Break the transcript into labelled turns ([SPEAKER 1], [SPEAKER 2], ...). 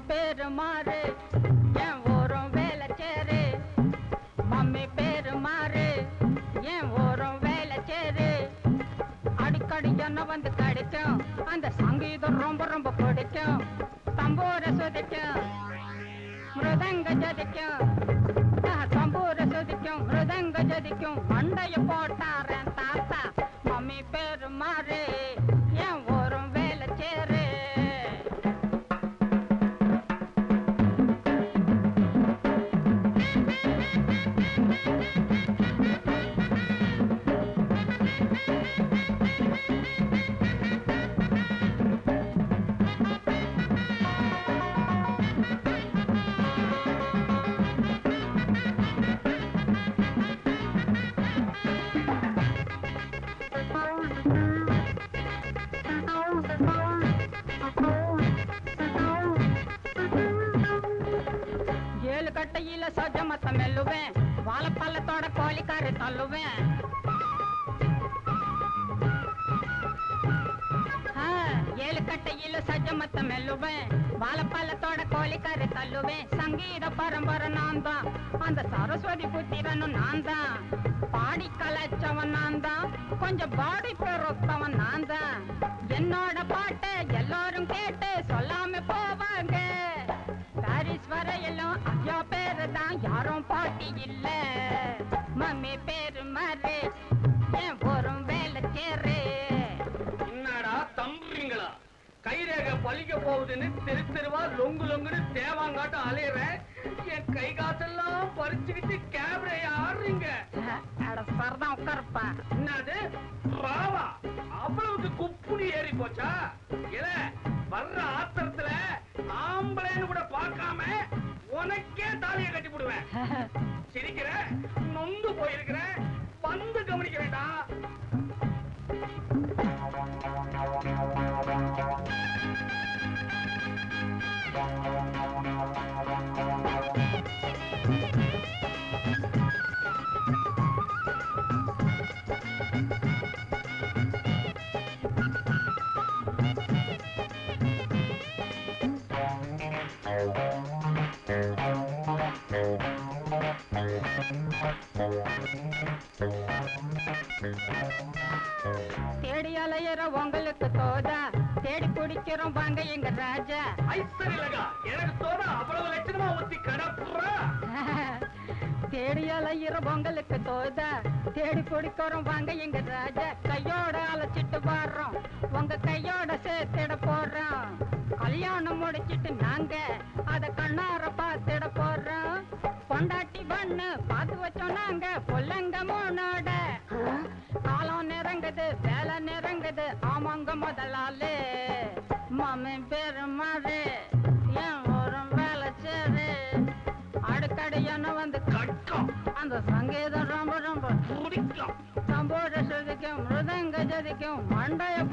[SPEAKER 1] பேரு மாறு என் ஊரும் வேலை சேரு மம்மி பேரு மாறு என் ஊரும் வேலை சேரு அடிக்கடி என்ன வந்து கிடைக்கும் அந்த சங்கீதம் ரொம்ப ரொம்ப பிடிக்கும் தம்பூர சுதிக்கும் மிருதங்க ஜதிக்கும் ஆஹ், தம்பூர சுதிக்கும் மிருதங்க ஜதிக்கும் மண்டைய போட்டாரன் தாத்தா மம்மி பேரு மாறு என் ஊரும் வேலை சேரு ஏழு கட்டையில சஜமத்த மெல்லுவேன் வாழைப்பள்ளத்தோட கோழிக்காரு தள்ளுவேன் ஆ, ஏழு கட்டையில சஜமத்த மெல்லுவேன் வாழைப்பள்ளத்தோட கோழிக்காரு தள்ளுவேன் சங்கீத பரம்பரை நான் தான் அந்த சரஸ்வதி புத்திரனும் நான் தான் பாடி கலைச்சவன் நான் தான் கொஞ்சம் பாடி பெருத்தவன் நான் தான் என்னோட பாட்டை எல்லாரும் கேட்டு சொல்லாம போவாங்க பாரிஸ் வரையிலும் ஐயா பேரு தான் யாரும் பாட்டி இல்ல மம்மி பேரு மாறு என் ஊரும் வேலை சேரு
[SPEAKER 2] என்னடா தம்புறீங்களா கைரேகை பழிக்க போகுதுன்னு தெரு தெருவா லொங்கு லொங்குன்னு தேவாங்காட்டம் அலையிறேன் என் கை காசெல்லாம் பறிச்சுக்கிட்டு கேமரா ஆடுறீங்க
[SPEAKER 1] அட சரதான் உட்காருப்பா
[SPEAKER 2] என்னது ராவா அவ்வளவுக்கு குப்புனி ஏறி போச்சா இல வர்ற ஆத்திரத்துல ஆம்பளைன்னு கூட பார்க்காம உனக்கே தாலியை கட்டி போடுவேன் சிரிக்கிற நொந்து போயிருக்கிற வந்து கவனிக்கிறேன்டா
[SPEAKER 1] தேடி அலையிற உங்களுக்கு தோதா தேடி குடிக்கிறோம் வாங்க எங்க ராஜா
[SPEAKER 2] ஐஸ்வர்யலகா எனக்கு தோண அவ்வளவு லட்சணமா ஊத்தி கடப்புறா
[SPEAKER 1] தேடி அலையிற உங்களுக்கு தோதா தேடி குடிக்கிறோம் வாங்க எங்க ராஜா கையோட அழைச்சிட்டு வர்றோம் உங்க கையோட சேர்த்திட போறோம் கல்யாணம் முடிச்சிட்டு நாங்க அத கண்ணார பார்த்திட போறோம் பொண்டாட்டி பண்ணு பார்த்து வச்சோம் நாங்க பொல்லங்க மூணோட காலம் நெருங்குது வேலை நெருங்குது ஆமாங்க முதலாளு மாமன் பேரு மாறு என் ஒரு வேலை சேரு அடுக்கடி என்ன வந்து
[SPEAKER 2] கட்டம்
[SPEAKER 1] அந்த சங்கீதம் ரொம்ப ரொம்ப
[SPEAKER 2] பிடிக்கும்
[SPEAKER 1] சம்போட சுதிக்கும் மிருதங்க ஜதிக்கும் மண்டைய